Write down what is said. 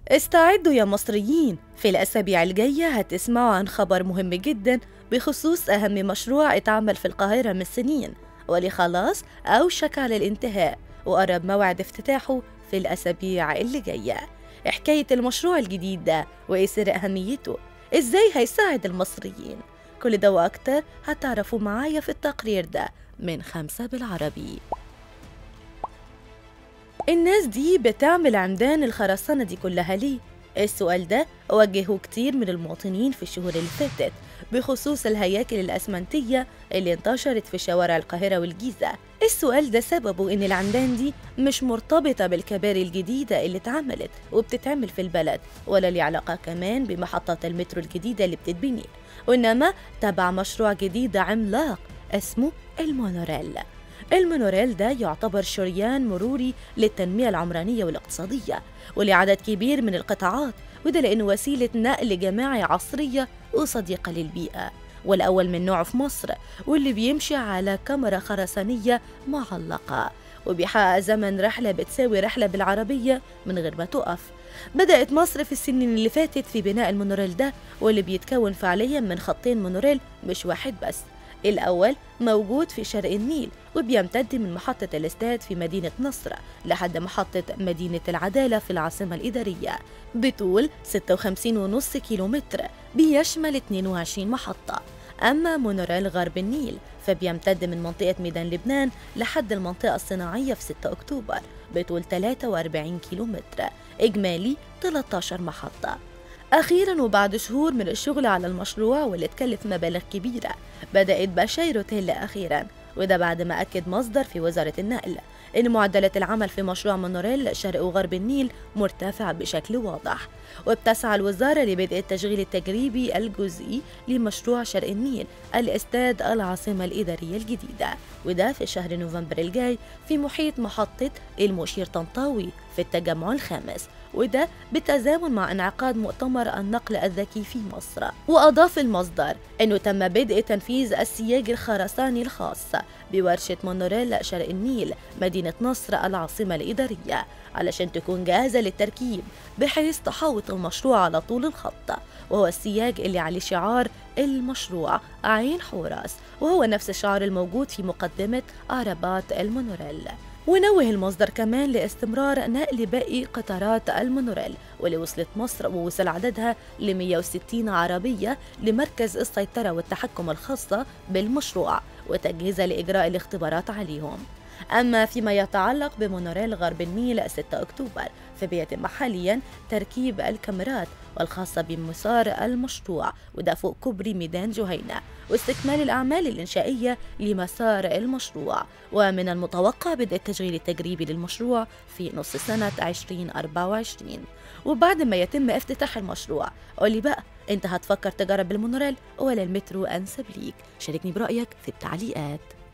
استعدوا يا مصريين في الأسابيع الجاية هتسمعوا عن خبر مهم جدا بخصوص أهم مشروع اتعمل في القاهرة من سنين واللي خلاص أوشك على الانتهاء وقرب موعد افتتاحه في الأسابيع اللي جاية حكاية المشروع الجديد ده وإيه سر أهميته إزاي هيساعد المصريين كل ده وأكتر هتعرفوا معايا في التقرير ده من خمسة بالعربي الناس دي بتعمل عمدان الخرسانة دي كلها ليه؟ السؤال ده وجهه كتير من المواطنين في الشهور اللي فاتت بخصوص الهياكل الأسمنتية اللي انتشرت في شوارع القاهرة والجيزة السؤال ده سببه إن العمدان دي مش مرتبطة بالكباري الجديدة اللي اتعملت وبتتعمل في البلد ولا ليه علاقة كمان بمحطات المترو الجديدة اللي بتتبني وإنما تبع مشروع جديد عملاق اسمه المونوريل المونوريل ده يعتبر شريان مروري للتنمية العمرانية والاقتصادية ولعدد كبير من القطاعات وده لأنه وسيلة نقل جماعي عصرية وصديقة للبيئة والأول من نوعه في مصر واللي بيمشي على كاميرا خرسانية معلقة وبيحقق زمن رحلة بتساوي رحلة بالعربية من غير ما تقف بدأت مصر في السنين اللي فاتت في بناء المونوريل ده واللي بيتكون فعليا من خطين مونوريل مش واحد بس الأول موجود في شرق النيل وبيمتد من محطة الاستاد في مدينة نصر لحد محطة مدينة العدالة في العاصمة الإدارية بطول 56.5 كيلومتر بيشمل 22 محطة أما مونوريل غرب النيل فبيمتد من منطقة ميدان لبنان لحد المنطقة الصناعية في 6 أكتوبر بطول 43 كيلومتر إجمالي 13 محطة أخيرا وبعد شهور من الشغل على المشروع واللي تكلف مبالغ كبيرة بدأت بشايره تهل أخيرا وده بعد ما أكد مصدر في وزارة النقل إن معدلات العمل في مشروع مونوريل شرق وغرب النيل مرتفع بشكل واضح وبتسعى الوزارة لبدء التشغيل التجريبي الجزئي لمشروع شرق النيل الاستاد العاصمة الإدارية الجديدة وده في شهر نوفمبر الجاي في محيط محطة المشير طنطاوي في التجمع الخامس وده بالتزامن مع انعقاد مؤتمر النقل الذكي في مصر وأضاف المصدر أنه تم بدء تنفيذ السياج الخرساني الخاص بورشة مونوريل شرق النيل مدينة نصر العاصمة الإدارية علشان تكون جاهزة للتركيب بحيث تحوط المشروع على طول الخط وهو السياج اللي عليه شعار المشروع عين حوراس وهو نفس الشعار الموجود في مقدمة عربات المونوريل ونوه المصدر كمان لاستمرار نقل باقي قطارات المونوريل واللي وصلت مصر ووصل عددها ل 160 عربية لمركز السيطرة والتحكم الخاصة بالمشروع وتجهيزها لإجراء الاختبارات عليهم أما فيما يتعلق بمونوريل غرب النيل 6 أكتوبر فبيتم حاليا تركيب الكاميرات والخاصة بمسار المشروع وده فوق كوبري ميدان جهينة واستكمال الأعمال الإنشائية لمسار المشروع ومن المتوقع بدء التشغيل التجريبي للمشروع في نص سنة 2024 وبعد ما يتم افتتاح المشروع قولي بقى انت هتفكر تجرب المونوريل ولا المترو أنسب ليك شاركني برأيك في التعليقات